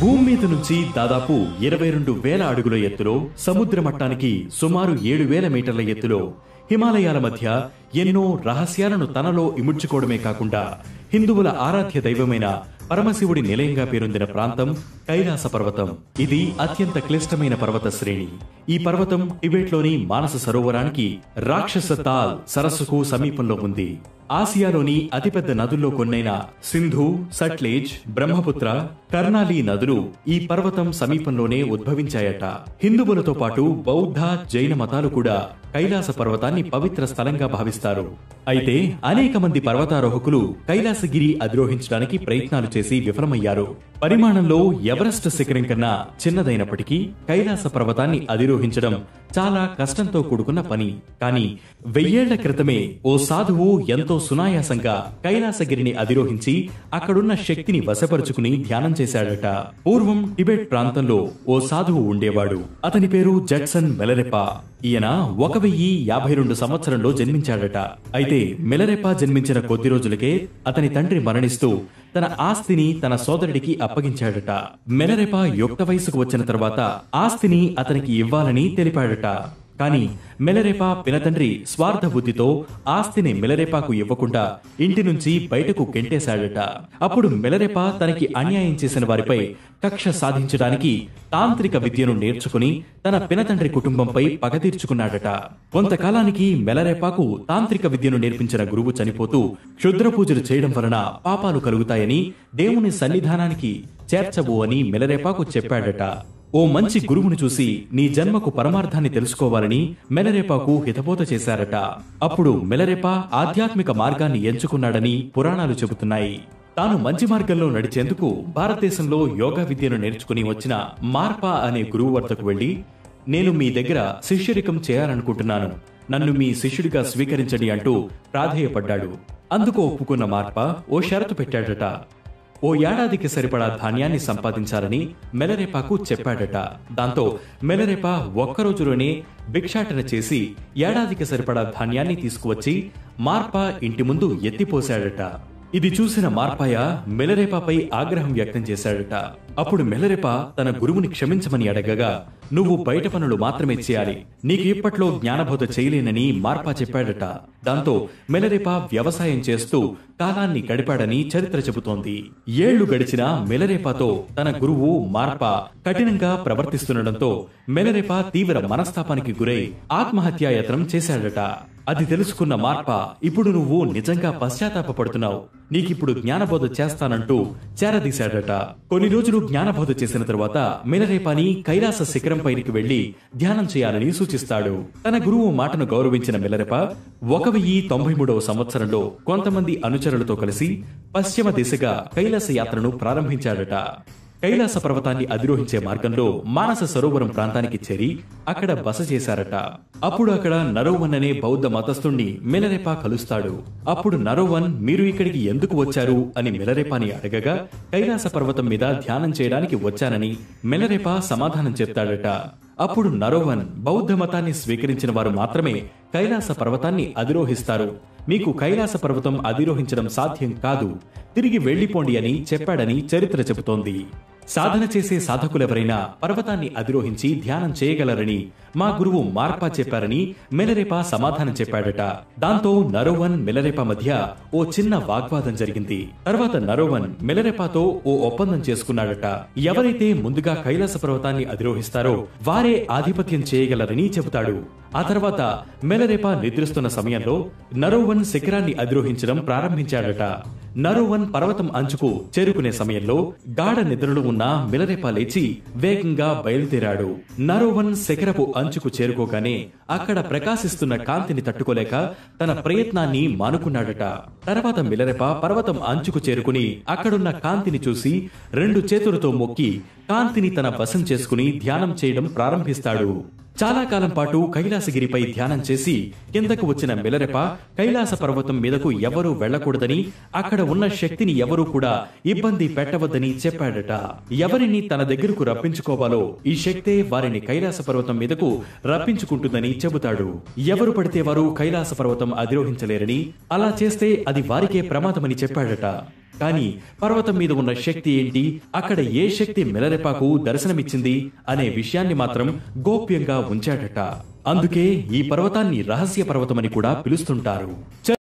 భూమి మీద నుంచి దాదాపు ఇరవై రెండు వేల అడుగుల ఎత్తులో సముద్ర మట్టానికి సుమారు ఏడు వేల మీటర్ల ఎత్తులో హిమాలయాల మధ్య ఎన్నో రహస్యాలను తనలో ఇముడ్చుకోవడమే కాకుండా హిందువుల ఆరాధ్య దైవమైన పరమశివుడి నిలయంగా పేరొందిన ప్రాంతం కైలాస పర్వతం ఇది అత్యంత క్లిష్టమైన పర్వత శ్రేణి ఈ పర్వతం టిబెట్లోని మానస సరోవరానికి రాక్షస తాల్ సరస్సుకు సమీపంలో ఉంది ఆసియాలోని అతిపెద్ద నదుల్లో కొన్నైన సింధు సట్లేజ్ బ్రహ్మపుత్ర కర్నాలి నదులు ఈ పర్వతం సమీపంలోనే ఉద్భవించాయట హిందువులతో పాటు బౌద్ధ జైన మతాలు కూడా కైలాస పర్వతాన్ని పవిత్ర స్థలంగా భావిస్తారు అయితే అనేక మంది పర్వతారోహకులు కైలాసగిరి అధిరోహించడానికి ప్రయత్నాలు చేసి విఫలమయ్యారు పరిమాణంలో ఎవరెస్ట్ శిఖరం కన్నా చిన్నదైనప్పటికీ కైలాస పర్వతాన్ని అధిరోహించడం చాలా కష్టంతో కూడుకున్న పని కానీ వెయ్యేళ్ల క్రితమే ఓ సాధువు ఎంతో సునాయాసంగా కైలాసగిరిని అధిరోహించి అక్కడున్న శక్తిని వశపరుచుకుని ధ్యానం చేశాడట పూర్వం టిబెట్ ప్రాంతంలో ఓ సాధువు ఉండేవాడు అతని పేరు జడ్సన్ మెలరెప ఈయన ఒక వెయ్యి యాభై రెండు సంవత్సరంలో జన్మించాడట అయితే మెలరెప జన్మించిన కొద్ది రోజులకే అతని తండ్రి మరణిస్తూ తన ఆస్తిని తన సోదరుడికి అప్పగించాడట మెలరెప యుక్త వయసుకు వచ్చిన తర్వాత ఆస్తిని అతనికి ఇవ్వాలని తెలిపాడట కానీ మెలరేపా పినతండ్రి స్వార్థ బుద్ధితో ఆస్తిని మెలరేపాకు ఇవ్వకుండా ఇంటి నుంచి బయటకు గెంటేశాడట అప్పుడు మెలరేపా తనకి అన్యాయం చేసిన వారిపై కక్ష సాధించడానికి తాంత్రిక విద్యను నేర్చుకుని తన పినతండ్రి కుటుంబంపై పగ తీర్చుకున్నాడట కొంతకాలానికి మెలరేపాకు తాంత్రిక విద్యను నేర్పించిన గురువు చనిపోతూ క్షుద్ర పూజలు చేయడం వలన పాపాలు కలుగుతాయని దేవుని సన్నిధానానికి చేర్చవు అని మెలరేపాకు చెప్పాడట ఓ మంచి గురువును చూసి నీ జన్మకు పరమార్థాన్ని తెలుసుకోవాలని మెలరేపాకు హితబోధ చేశారట అప్పుడు మెలరేప ఆధ్యాత్మిక మార్గాన్ని ఎంచుకున్నాడని పురాణాలు చెబుతున్నాయి తాను మంచి మార్గంలో నడిచేందుకు భారతదేశంలో యోగా విద్యను నేర్చుకుని వచ్చిన మార్పా అనే గురువు వద్దకు వెళ్లి నేను మీ దగ్గర శిష్యరికం చేయాలనుకుంటున్నాను నన్ను మీ శిష్యుడిగా స్వీకరించండి అంటూ ప్రాధేయపడ్డాడు అందుకు ఒప్పుకున్న మార్ప ఓ షరతు పెట్టాడట ఓ ఏడాదికి సరిపడా ధాన్యాన్ని సంపాదించాలని మెలరేపాకు చెప్పాడట దాంతో మెలరేప ఒక్క రోజులోనే భిక్షాటన చేసి ఏడాదికి సరిపడా ధాన్యాన్ని తీసుకువచ్చి మార్ప ఇంటి ముందు ఎత్తిపోశాడట ఇది చూసిన మార్పాయ మెలరేపాపై ఆగ్రహం వ్యక్తం చేశాడట అప్పుడు మెలరేప తన గురువుని క్షమించమని అడగగా నువ్వు బయట పనులు మాత్రమే చేయాలి నీకు ఇప్పట్లో జ్ఞానబోధ చేయలేనని మార్పా చెప్పాడట దాంతో మెలరేప వ్యవసాయం చేస్తూ కాలాన్ని గడిపాడని చరిత్ర చెబుతోంది ఏళ్లు గడిచిన మెలరేపాతో తన గురువు మార్ప కఠినంగా ప్రవర్తిస్తుండటంతో మెలరేప తీవ్ర మనస్తాపానికి గురై ఆత్మహత్యాయత్నం చేశాడట అది తెలుసుకున్న మార్ప ఇప్పుడు నువ్వు నిజంగా పశ్చాత్తాపడుతున్నావు నీకిప్పుడు జ్ఞానబోధ చేస్తానంటూ చేరదీశాడట కొన్ని రోజులు జ్ఞానబోధ చేసిన తరువాత మినరేపాని కైలాస శిఖరం పైకి వెళ్లి ధ్యానం చేయాలని సూచిస్తాడు తన గురువు మాటను గౌరవించిన మిలరెప ఒక వెయ్యి తొంభై మూడవ సంవత్సరంలో కొంతమంది అనుచరులతో కలిసి పశ్చిమ దిశగా కైలాస యాత్రను ప్రారంభించాడట కైలాస పర్వతాన్ని అధిరోహించే మార్గంలో మానస సరోవరం ప్రాంతానికి చేరి అక్కడ బస చేశారట అప్పుడు అక్కడ నరోవన్ అనే బౌద్ధ మతస్థుణ్ణి మిలరేపా కలుస్తాడు అప్పుడు నరోవన్ మీరు ఇక్కడికి ఎందుకు వచ్చారు అని మిలరేపాని అడగగా కైలాస పర్వతం మీద ధ్యానం చేయడానికి వచ్చానని మిలరేపా సమాధానం చెప్తాడట అప్పుడు నరోవన్ బౌద్ధ మతాన్ని స్వీకరించిన వారు మాత్రమే కైలాస పర్వతాన్ని అధిరోహిస్తారు మీకు కైలాస పర్వతం అధిరోహించడం సాధ్యం కాదు తిరిగి వెళ్లిపోండి అని చెప్పాడని చరిత్ర చెబుతోంది సాధన చేసే సాధకులెవరైనా పర్వతాన్ని అధిరోహించి ధ్యానం చేయగలరని మా గురువు మార్పా చెప్పారని మెలరేపా సమాధానం చెప్పాడట దాంతో నరోవన్ మెలరేపా మధ్య ఓ చిన్న వాగ్వాదం జరిగింది తర్వాత నరోవన్ మెలరేపాతో ఓ ఒప్పందం చేసుకున్నాడట ఎవరైతే ముందుగా కైలాస పర్వతాన్ని అధిరోహిస్తారో వారే ఆధిపత్యం చేయగలరని చెబుతాడు ఆ తర్వాత మెలరేపా నిద్రిస్తున్న సమయంలో నరోవన్ శిఖరాన్ని అధిరోహించడం ప్రారంభించాడట నరోవన్ పర్వతం అంచుకు చేరుకునే సమయంలో గాఢ నిద్రలో ఉన్న మిలరేపా లేచి వేగంగా బయలుదేరాడు నరోవన్ శిఖరపు అంచుకు చేరుకోగానే అక్కడ ప్రకాశిస్తున్న కాంతిని తట్టుకోలేక తన ప్రయత్నాన్ని మానుకున్నాడట తర్వాత మిలరెప పర్వతం అంచుకు చేరుకుని అక్కడున్న కాంతిని చూసి రెండు చేతులతో మొక్కి కాంతిని తన వశం చేసుకుని ధ్యానం చేయడం ప్రారంభిస్తాడు చాలా కాలం పాటు కైలాసగిరిపై ధ్యానం చేసి కిందకు వచ్చిన మిలరెప కైలాస పర్వతం మీదకు ఎవరూ వెళ్లకూడదని అక్కడ ఉన్న శక్తిని ఎవరూ కూడా ఇబ్బంది పెట్టవద్దని చెప్పాడట ఎవరిని తన దగ్గరకు రప్పించుకోవాలో ఈ శక్తే వారిని కైలాస పర్వతం మీదకు రప్పించుకుంటుందని చెబుతాడు ఎవరు పడితే వారు కైలాస పర్వతం అధిరోహించలేరని అలా చేస్తే అది వారికే ప్రమాదమని చెప్పాడట కానీ పర్వతం మీద ఉన్న శక్తి ఏంటి అక్కడ ఏ శక్తి మెలరెపాకు దర్శనమిచ్చింది అనే విషయాన్ని మాత్రం గోప్యంగా ఉంచాడట అందుకే ఈ పర్వతాన్ని రహస్య పర్వతమని కూడా పిలుస్తుంటారు